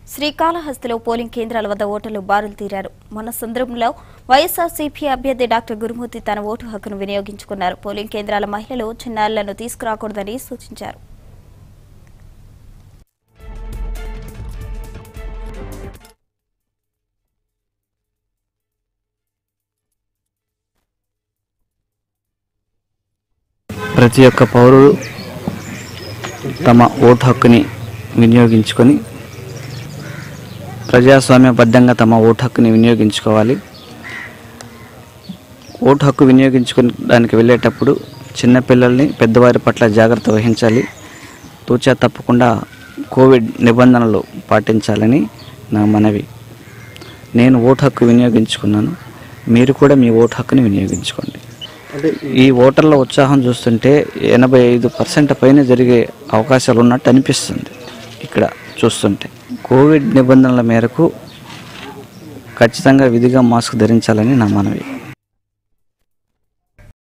శ్రీకాళహస్తిలో polling కేంద్రాల వద్ద ఓటర్లు బారులు తీరారు మొన్న సందర్భంలో వైఎస్ఆర్సీపీ అభ్యర్థి డాక్టర్ గురుమూర్తి తన ఓటు హక్కును వినియోగించుకున్నారు పోలింగ్ కేంద్రాల మహిళలు చిన్నారులను తీసుకురాకూడదని సూచించారు ప్రతి ఒక్క పౌరుడు తమ ఓటు హక్కుని వినియోగించుకొని ప్రజాస్వామ్యబద్ధంగా తమ ఓటు హక్కుని వినియోగించుకోవాలి ఓటు హక్కు వినియోగించుకోవడానికి వెళ్ళేటప్పుడు చిన్నపిల్లల్ని పెద్దవారి పట్ల జాగ్రత్త వహించాలి తూచా తప్పకుండా కోవిడ్ నిబంధనలు పాటించాలని నా మనవి నేను ఓటు హక్కు వినియోగించుకున్నాను మీరు కూడా మీ ఓటు హక్కుని వినియోగించుకోండి ఈ ఓటర్ల ఉత్సాహం చూస్తుంటే ఎనభై ఐదు పర్సెంట్ పైన జరిగే అవకాశాలు ఉన్నట్టు అనిపిస్తుంది ఇక్కడ చూస్తుంటే కోవిడ్ నిబంధనల మేరకు ఖచ్చితంగా విధిగా మాస్క్ ధరించాలని నా మనవి